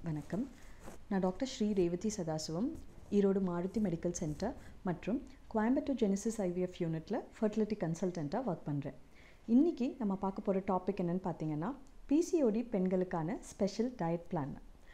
வணக்கம் நான் doctor Sri Revathi Sadasivam Erode Maruti medical centre மற்றும் கோயம்புத்தூர் ஜெனிசிஸ் ஐவிஎஃப் யூனிட்டில் ஃபர்டிலிட்டி கன்சல்டண்ட்டாக ஒர்க் பண்ணுறேன் இன்றைக்கி நம்ம பார்க்க போகிற டாபிக் என்னென்னு பார்த்தீங்கன்னா பிசிஓடி பெண்களுக்கான ஸ்பெஷல் டயட் பிளான்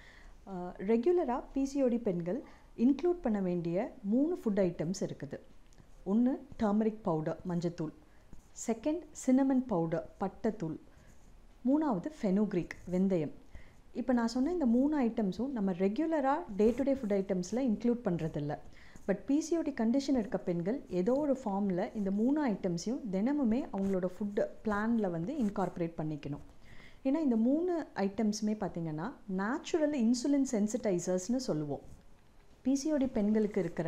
ரெகுலராக பிசிஓடி பெண்கள் இன்க்ளூட் பண்ண வேண்டிய மூணு ஃபுட் ஐட்டம்ஸ் இருக்குது ஒன்று டர்மரிக் பவுடர் மஞ்சத்தூள் செகண்ட் சின்னமன் பவுடர் பட்டைத்தூள் மூணாவது ஃபெனோக்ரிக் வெந்தயம் இப்போ நான் சொன்ன இந்த மூணு ஐட்டம்ஸும் நம்ம ரெகுலராக டே டு டே ஃபுட் ஐட்டம்ஸில் இன்க்ளூட் பண்ணுறதில்ல பட் பிசிஓடி கண்டிஷன் இருக்க பெண்கள் ஏதோ ஒரு ஃபார்மில் இந்த மூணு ஐட்டம்ஸையும் தினமுமே அவங்களோட ஃபுட் பிளானில் வந்து இன்கார்பரேட் பண்ணிக்கணும் ஏன்னா இந்த மூணு ஐட்டம்ஸுமே பார்த்திங்கன்னா நேச்சுரல் இன்சுலின் சென்சிட்டைசர்ஸ்னு சொல்லுவோம் பிசிஓடி பெண்களுக்கு இருக்கிற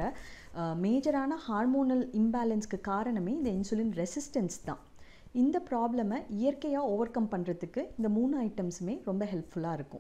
மேஜரான ஹார்மோனல் இம்பேலன்ஸ்க்கு காரணமே இந்த இன்சுலின் ரெசிஸ்டன்ஸ் தான் இந்த ப்ராப்ளமை இயற்கையாக ஓவர் கம் பண்ணுறதுக்கு இந்த மூணு ஐட்டம்ஸுமே ரொம்ப ஹெல்ப்ஃபுல்லாக இருக்கும்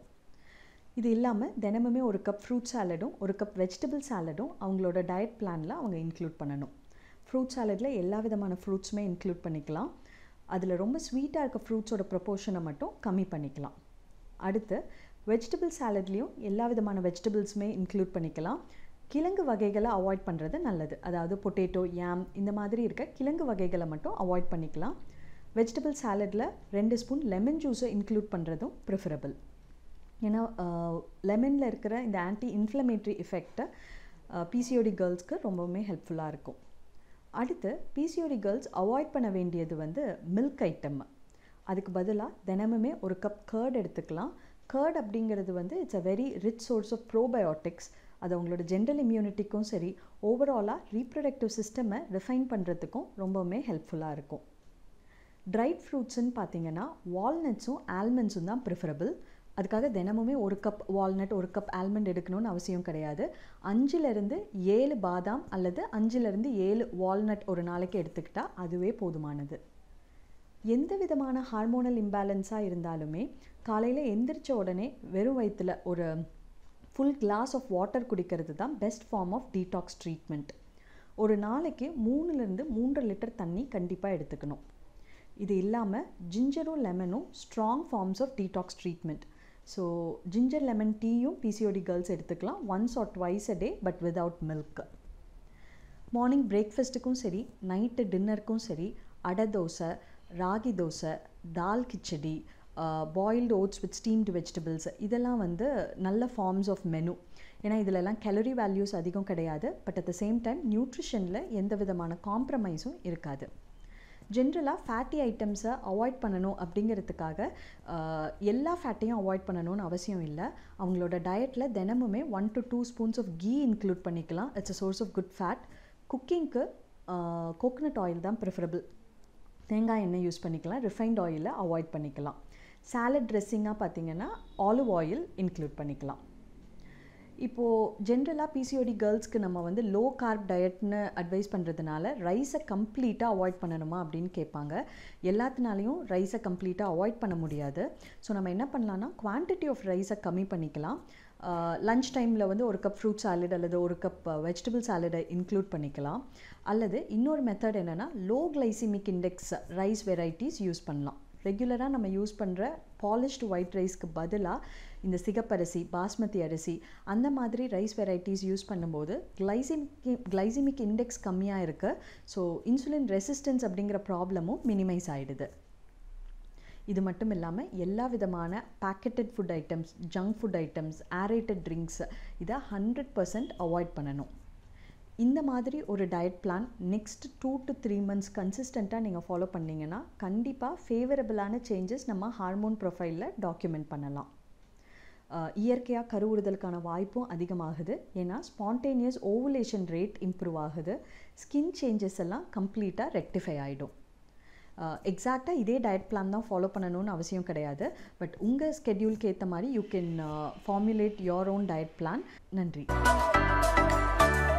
இது இல்லாமல் தினமுமே ஒரு கப் ஃப்ரூட் சாலடும் ஒரு கப் வெஜிடபிள் சாலடும் அவங்களோட டயட் பிளானில் அவங்க இன்க்ளூட் பண்ணணும் ஃப்ரூட் சாலடில் எல்லா விதமான ஃப்ரூட்ஸுமே இன்க்ளூட் பண்ணிக்கலாம் அதில் ரொம்ப ஸ்வீட்டாக இருக்க ஃப்ரூட்ஸோட ப்ரொப்போர்ஷனை மட்டும் கம்மி பண்ணிக்கலாம் அடுத்து வெஜிடபிள் சாலட்லேயும் எல்லா விதமான வெஜிடபிள்ஸுமே இன்க்ளூட் பண்ணிக்கலாம் கிழங்கு வகைகளை அவாய்ட் பண்ணுறது நல்லது அதாவது பொட்டேட்டோ யாம் இந்த மாதிரி இருக்க கிழங்கு வகைகளை மட்டும் அவாய்ட் பண்ணிக்கலாம் வெஜிடபிள் சாலடில் ரெண்டு ஸ்பூன் லெமன் ஜூஸை இன்க்ளூட் பண்ணுறதும் ப்ரிஃபரபிள் ஏன்னா லெமனில் இருக்கிற இந்த ஆன்டி இன்ஃப்ளமேட்ரி எஃபெக்டை பிசிஓடி கேர்ள்ஸ்க்கு ரொம்பவுமே ஹெல்ப்ஃபுல்லாக இருக்கும் அடுத்து பிசிஓடி கேர்ள்ஸ் அவாய்ட் பண்ண வேண்டியது வந்து மில்க் ஐட்டம் அதுக்கு பதிலாக தினமுமே ஒரு கப் கர்ட் எடுத்துக்கலாம் கர்ட் அப்படிங்கிறது வந்து it's a very rich source of probiotics அது அவங்களோட ஜென்ரல் இம்யூனிட்டிக்கும் சரி ஓவராலாக ரீப்ரொடக்டிவ் சிஸ்டமை ரிஃபைன் பண்ணுறதுக்கும் ரொம்பவுமே ஹெல்ப்ஃபுல்லாக இருக்கும் ட்ரைட் ஃப்ரூட்ஸ்ன்னு பார்த்தீங்கன்னா வால்நட்ஸும் ஆல்மண்ட்ஸும் தான் ப்ரிஃபரபிள் அதுக்காக தினமுமே ஒரு கப் வால்நட் ஒரு கப் ஆல்மண்ட் எடுக்கணும்னு அவசியம் கிடையாது அஞ்சுலேருந்து ஏழு பாதாம் அல்லது அஞ்சுலேருந்து ஏழு வால்நட் ஒரு நாளைக்கு எடுத்துக்கிட்டால் அதுவே போதுமானது எந்த விதமான ஹார்மோனல் இம்பேலன்ஸாக இருந்தாலுமே காலையில் எந்திரிச்ச உடனே வெறும் வயிற்றில் ஒரு ஃபுல் கிளாஸ் ஆஃப் வாட்டர் குடிக்கிறது தான் best form of detox treatment ஒரு நாளைக்கு மூணுலேருந்து மூன்று லிட்டர் தண்ணி கண்டிப்பாக எடுத்துக்கணும் இது இல்லாமல் ஜிஞ்சரும் லெமனும் strong forms of detox treatment so ginger lemon டீயும் பிசிஓடி கேர்ள்ஸ் எடுத்துக்கலாம் once or twice a day but without milk morning பிரேக்ஃபாஸ்ட்டுக்கும் சரி நைட்டு டின்னருக்கும் சரி அடை dosa ragi dosa dal khichdi boiled oats with steamed vegetables இதெல்லாம் வந்து நல்ல ஃபார்ம்ஸ் ஆஃப் மெனு ஏன்னா இதிலெல்லாம் கலரி வேல்யூஸ் அதிகம் கிடையாது but at the same time நியூட்ரிஷனில் எந்த விதமான காம்ப்ரமைஸும் இருக்காது ஜென்ரலாக ஃபேட்டி ஐட்டம்ஸை அவாய்ட் பண்ணணும் அப்படிங்கிறதுக்காக எல்லா ஃபேட்டையும் அவாய்ட் பண்ணணும்னு அவசியம் இல்லை அவங்களோட டயட்டில் தினமுமே one to two spoons of ghee include பண்ணிக்கலாம் it's a source of good fat குக்கிங்க்கு கோகனட் ஆயில் தான் ப்ரிஃபரபிள் தேங்காய் எண்ணெய் யூஸ் பண்ணிக்கலாம் ரிஃபைண்ட் ஆயிலை அவாய்ட் பண்ணிக்கலாம் சாலட் ட்ரெஸ்ஸிங்காக பார்த்தீங்கன்னா ஆலிவ் ஆயில் இன்க்ளூட் பண்ணிக்கலாம் இப்போது ஜென்ரலாக பிசிஓடி கேர்ள்ஸ்க்கு நம்ம வந்து லோ கார்ப் டயட்னு அட்வைஸ் பண்ணுறதுனால ரைஸை கம்ப்ளீட்டாக அவாய்ட் பண்ணணுமா அப்படின்னு கேட்பாங்க எல்லாத்தினாலையும் ரைஸை கம்ப்ளீட்டாக அவாய்ட் பண்ண முடியாது ஸோ நம்ம என்ன பண்ணலான்னா குவான்டிட்டி ஆஃப் ரைஸை கம்மி பண்ணிக்கலாம் லஞ்ச் டைமில் வந்து ஒரு கப் ஃப்ரூட் சாலட் அல்லது ஒரு கப் வெஜிடபிள் சாலடை இன்க்ளூட் பண்ணிக்கலாம் அல்லது இன்னொரு மெத்தட் என்னென்னா low glycemic index rice varieties use பண்ணலாம் ரெகுலராக நம்ம யூஸ் பண்ணுற பாலிஷ்டு ஒயிட் ரைஸ்க்கு பதிலாக இந்த சிகப்பரிசி பாஸ்மதி அரிசி அந்த மாதிரி ரைஸ் வெரைட்டிஸ் யூஸ் பண்ணும்போது கிளைசிமிக் கிளைசிமிக் இண்டெக்ஸ் கம்மியாக இருக்குது ஸோ இன்சுலின் ரெசிஸ்டன்ஸ் அப்படிங்கிற ப்ராப்ளமும் மினிமைஸ் ஆகிடுது இது மட்டும் இல்லாமல் எல்லா விதமான packeted food items junk food items aerated drinks இதை ஹண்ட்ரட் பர்சன்ட் அவாய்ட் பண்ணணும் இந்த மாதிரி ஒரு diet plan next two to three months கன்சிஸ்டண்ட்டாக நீங்கள் ஃபாலோ பண்ணிங்கன்னா கண்டிப்பாக ஃபேவரபிளான சேஞ்சஸ் நம்ம ஹார்மோன் ப்ரொஃபைலில் டாக்குமெண்ட் பண்ணலாம் இயற்கையாக கருவுறுதலுக்கான வாய்ப்பும் அதிகமாகுது ஏன்னா ஸ்பான்டேனியஸ் ஓவுலேஷன் ரேட் இம்ப்ரூவ் ஆகுது ஸ்கின் சேஞ்சஸ் எல்லாம் கம்ப்ளீட்டாக ரெக்டிஃபை ஆகிடும் எக்ஸாக்டாக இதே டயட் பிளான் தான் ஃபாலோ பண்ணணும்னு அவசியம் கிடையாது பட் உங்கள் ஸ்கெட்யூல்க்கு ஏற்ற மாதிரி you can formulate your own diet plan நன்றி